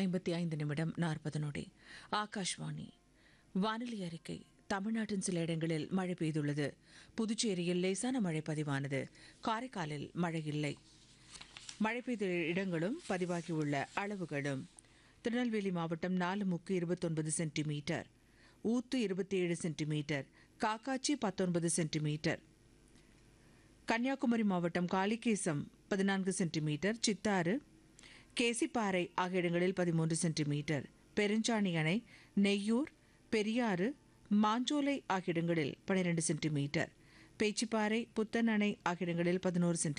ஐம்பத்தி ஐந்து நிமிடம் நாற்பது நொடி ஆகாஷ்வாணி வானிலை அறிக்கை தமிழ்நாட்டின் சில இடங்களில் மழை பெய்துள்ளது புதுச்சேரியில் லேசான மழை பதிவானது காரைக்காலில் மழை இல்லை மழை பெய்த இடங்களும் பதிவாகியுள்ள அளவுகளும் திருநெல்வேலி மாவட்டம் நாலு முக்கு இருபத்தொன்பது சென்டிமீட்டர் ஊத்து இருபத்தி ஏழு சென்டிமீட்டர் காக்காச்சி பத்தொன்பது சென்டிமீட்டர் கன்னியாகுமரி மாவட்டம் காளிகேசம் பதினான்கு சென்டிமீட்டர் சித்தாறு கேசிப்பாறை ஆகிய இடங்களில் பதிமூன்று சென்டிமீட்டர் பெருஞ்சாணி அணை நெய்யூர் பெரியாறு மாஞ்சோலை ஆகிய இடங்களில் பனிரெண்டு சென்டிமீட்டர் பேச்சிப்பாறை புத்தன் அணை ஆகிய இடங்களில் பதினோரு சென்டி